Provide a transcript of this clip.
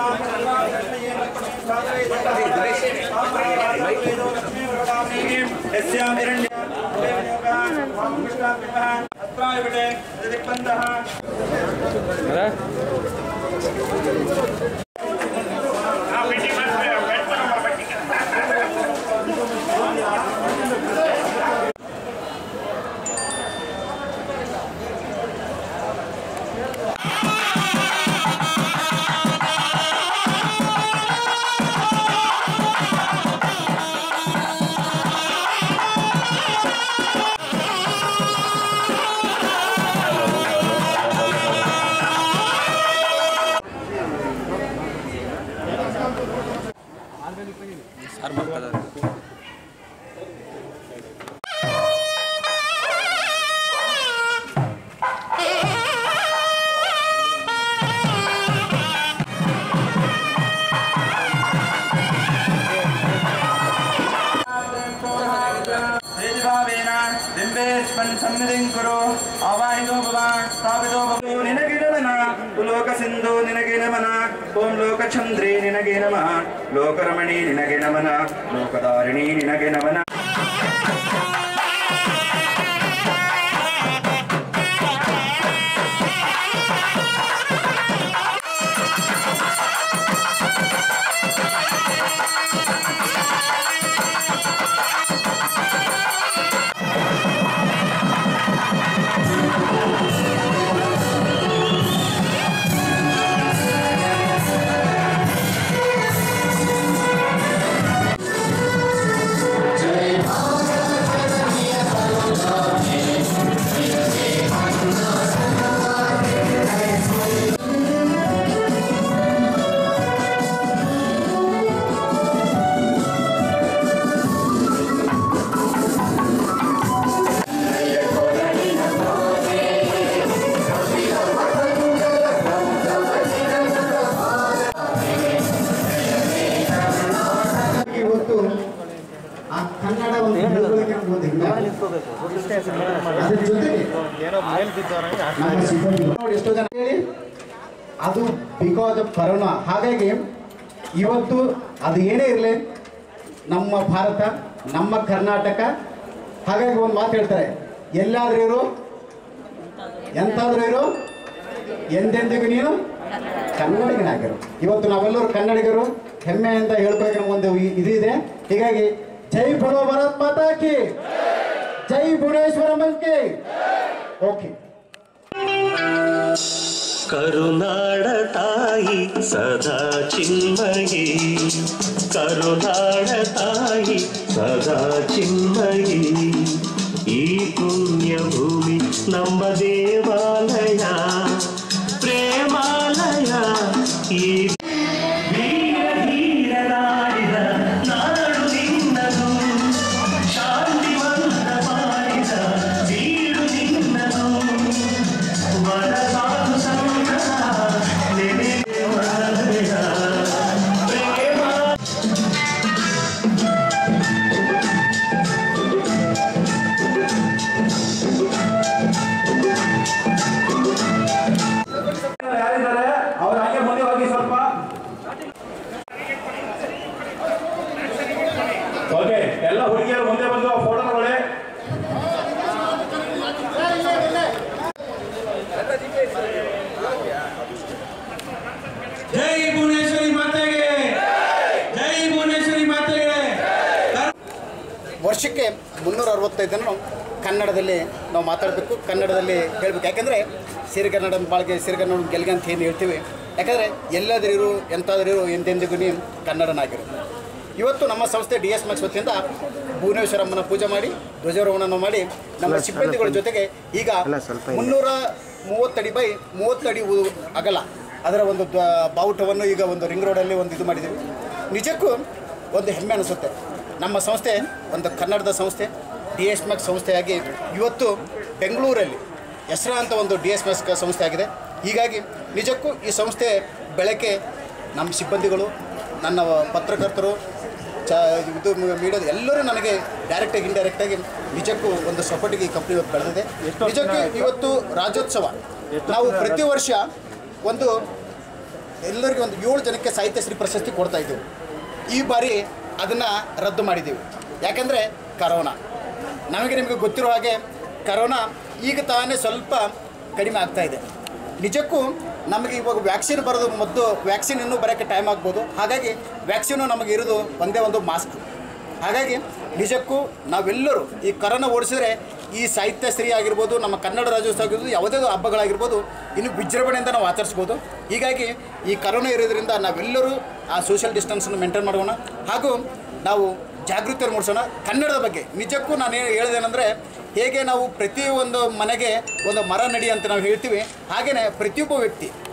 यस्यां हिरण्यत्रायविटे दिग्बन्धः ತೇಜಭಾವೇನ ಬಿಂಬೇಸ್ಮನ್ ಸನ್ನಿಧಿಂ ಕುರು ಆವಾಹಿತೋ ಭವಾನ್ ಸ್ಥಾಪಿತೋ ಭವೋ ನಿನಗೆ ನಮನ ಲೋಕ ಸಿಂಧು ನಿನಗೆ ನಮನ ಓಂ ಲೋಕಚಂದ್ರಿ ನಿನಗೆ ನಮಃ ಲೋಕರಮಣಿ ನಿನಗೆ ನಮನ ಲೋಕಧಾರಿಣಿ ನಿನಗೆ ನಮನ ಇವತ್ತು ಆ ಕನ್ನಡ ಒಂದು ಬೆಳವಣಿಗೆ ಒಂದು ಹೆಮ್ಮೆ. ಅದ್ರ ಜೊತೆಗೆ ನಮ್ಮ ಸಿಬ್ಬಂದಿ ನೋಡಿ ಎಷ್ಟೋ ಜನ ಹೇಳಿ ಅದು ಬಿಕಾಸ್ ಆಫ್ ಕರೋನಾ ಹಾಗಾಗಿ ಇವತ್ತು ಅದು ಏನೇ ಇರಲಿ ನಮ್ಮ ಭಾರತ ನಮ್ಮ ಕರ್ನಾಟಕ ಹಾಗಾಗಿ ಒಂದು ಮಾತು ಹೇಳ್ತಾರೆ ಎಲ್ಲಾದ್ರೂ ಇರು ಎಂತಾದ್ರೂ ಇರು ಎಂದೆಂದಿಗೂ ನೀನು ಕನ್ನಡಿಗನಾಗಿರು ಇವತ್ತು ನಾವೆಲ್ಲರೂ ಕನ್ನಡಿಗರು ಹೆಮ್ಮೆಯಿಂದ ಹೇಳ್ಬೇಕು ಒಂದು ಇ- ಇದು ಇದೆ ಹೀಗಾಗಿ ಜೈ ಬರೋ ಭಾರತ್ ಮಾತಾ ಕಿ ಜೈ ಭುವನೇಶ್ವರ ಕಿ ಓಕೆ ಕರುನಾಡ ತಾಯಿ ಸದಾ ಚಿನ್ಮಯಿ ಕರುನಾಡ ತಾಯಿ ಸದಾ ಚಿನ್ಮಯಿ ಈ ಪುಣ್ಯ ಭೂಮಿ ನಮ್ಮ ದೇವಾಲಯ ಪ್ರೇಮಾಲಯ ಈ ವೀರ ಧೀರನಾಡಿದ ನಾಡು ನಿನ್ನದು ಶಾಂತಿವಂತ ಮಾಡಿದ ಬೀಡು ನಿನ್ನದು ವರಸಾಧು ಸಂತ ನೆನೆಗೆ ವರದಯ ಪ್ರೇಮ ಯಾರಿದ್ದಾರೆ ಅವ್ರು ಹಾಗೆ ಮುಂದೆ ಹೋಗಿ ಸ್ವಲ್ಪ ಓಕೆ ಎಲ್ಲ ಹುಡುಗಿಯರು ಮುಂದೆ ಬಂದು ಆ ಫೋಟೋ ತಗೊಳ್ಳಿ ಜೈ ಭುವನೇಶ್ವರಿ ಮಾತೆಗೆ ಜೈ ಭುವನೇಶ್ವರಿ ಮಾತೆಗೆ ವರ್ಷಕ್ಕೆ ಮುನ್ನೂರ ಅರವತ್ತೈದು ದಿನ ನಾವು ಕನ್ನಡದಲ್ಲಿ ನಾವು ಮಾತಾಡಬೇಕು ಕನ್ನಡದಲ್ಲಿ ಹೇಳಬೇಕು ಯಾಕೆಂದರೆ ಸಿರಿಗನ್ನಡ ಬಾಳ್ಗೆ ಸಿರಿಗನ್ನಡ ಗೆಲ್ಗೆ ಅಂತ ಏನು ಹೇಳ್ತೀವಿ ಯಾಕಂದರೆ ಎಲ್ಲಾದ್ರಿರು ಎಂತಾದ್ರಿರು ಎಂದೆಂದಿಗೂ ನೀವು ಕನ್ನಡನಾಗಿರು ಇವತ್ತು ನಮ್ಮ ಸಂಸ್ಥೆ ಡಿ ಎಸ್ ಮ್ಯಾಕ್ಸ್ ವತಿಯಿಂದ ಭುವನೇಶ್ವರಮ್ಮನ ಪೂಜೆ ಮಾಡಿ ಧ್ವಜಾರೋಹಣವನ್ನು ಮಾಡಿ ನಮ್ಮ ಸಿಬ್ಬಂದಿಗಳ ಜೊತೆಗೆ ಈಗ ಮುನ್ನೂರ ಮೂವತ್ತಡಿ ಬೈ ಮೂವತ್ತಡಿ ಉ- ಅಗಲ ಅದರ ಒಂದು ದ್ವ- ಬಾವುಟವನ್ನು ಈಗ ಒಂದು ರಿಂಗ್ ರೋಡಲ್ಲಿ ಒಂದು ಇದು ಮಾಡಿದ್ದೀವಿ ನಿಜಕ್ಕೂ ಒಂದು ಹೆಮ್ಮೆ ಅನಿಸುತ್ತೆ ನಮ್ಮ ಸಂಸ್ಥೆ ಒಂದು ಕನ್ನಡದ ಸಂಸ್ಥೆ ಡಿ ಎಸ್ ಮ್ಯಾಕ್ಸ್ ಸಂಸ್ಥೆಯಾಗಿ ಇವತ್ತು ಬೆಂಗಳೂರಲ್ಲಿ ಹೆಸರಾಂತ ಒಂದು ಡಿ ಎಸ್ ಮ್ಯಾಕ್ಸ್ ಸಂಸ್ಥೆ ಆಗಿದೆ ಹೀಗಾಗಿ ನಿಜಕ್ಕೂ ಈ ಸಂಸ್ಥೆ ಬೆಳಕೆ ನಮ್ಮ ಸಿಬ್ಬಂದಿಗಳು ನನ್ನ ಪತ್ರಕರ್ತರು ಚ ಇದು ಮೀಡಿಯಾದ ಎಲ್ಲರೂ ನನಗೆ ಡೈರೆಕ್ಟಾಗಿ ಇಂಡೈರೆಕ್ಟಾಗಿ ನಿಜಕ್ಕೂ ಒಂದು ಸಪೋರ್ಟಿಗೆ ಈ ಕಂಪ್ನಿ ಇವತ್ತು ಬೆಳೆದಿದೆ ನಿಜಕ್ಕೂ ಇವತ್ತು ರಾಜ್ಯೋತ್ಸವ ನಾವು ಪ್ರತಿ ವರ್ಷ ಒಂದು ಎಲ್ಲರಿಗೂ ಒಂದು ಏಳು ಜನಕ್ಕೆ ಸಾಹಿತ್ಯಶ್ರೀ ಪ್ರಶಸ್ತಿ ಕೊಡ್ತಾ ಇದ್ದೀವಿ ಈ ಬಾರಿ ಅದನ್ನು ರದ್ದು ಮಾಡಿದ್ದೀವಿ ಯಾಕಂದರೆ ಕರೋನಾ ನಮಗೆ ನಿಮಗೆ ಗೊತ್ತಿರೋ ಹಾಗೆ ಕರೋನಾ ಈಗ ತಾನೇ ಸ್ವಲ್ಪ ಕಡಿಮೆ ಆಗ್ತಾ ಇದೆ ನಿಜಕ್ಕೂ ನಮಗೆ ಇವಾಗ ವ್ಯಾಕ್ಸಿನ್ ಬರೋದು ಮೊದಲು ವ್ಯಾಕ್ಸಿನ್ ಇನ್ನೂ ಬರೋಕ್ಕೆ ಟೈಮ್ ಆಗ್ಬೋದು ಹಾಗಾಗಿ ವ್ಯಾಕ್ಸಿನು ನಮಗೆ ಇರೋದು ಒಂದೇ ಒಂದು ಮಾಸ್ಕ್ ಹಾಗಾಗಿ ನಿಜಕ್ಕೂ ನಾವೆಲ್ಲರೂ ಈ ಕರೋನಾ ಓಡಿಸಿದ್ರೆ ಈ ಸಾಹಿತ್ಯಶ್ರೀ ಆಗಿರ್ಬೋದು ನಮ್ಮ ಕನ್ನಡ ರಾಜ್ಯೋತ್ಸವ ಆಗಿರ್ಬೋದು ಯಾವುದೇ ಹಬ್ಬಗಳಾಗಿರ್ಬೋದು ಇನ್ನು ವಿಜೃಂಭಣೆಯಿಂದ ನಾವು ಆಚರಿಸ್ಬೋದು ಹೀಗಾಗಿ ಈ ಕರೋನಾ ಇರೋದ್ರಿಂದ ನಾವೆಲ್ಲರೂ ಆ ಸೋಷಿಯಲ್ ಡಿಸ್ಟೆನ್ಸನ್ನು ಮೇಂಟೈನ್ ಮಾಡೋಣ ಹಾಗೂ ನಾವು ಜಾಗೃತಿಯನ್ನು ಮೂಡಿಸೋಣ ಕನ್ನಡದ ಬಗ್ಗೆ ನಿಜಕ್ಕೂ ನಾನು ಏನು ಹೇಳಿದೇನೆಂದರೆ ಹೇಗೆ ನಾವು ಪ್ರತಿಯೊಂದು ಮನೆಗೆ ಒಂದು ಮರ ನಡಿ ಅಂತ ನಾವು ಹೇಳ್ತೀವಿ ಹಾಗೆಯೇ ಪ್ರತಿಯೊಬ್ಬ ವ್ಯಕ್ತಿ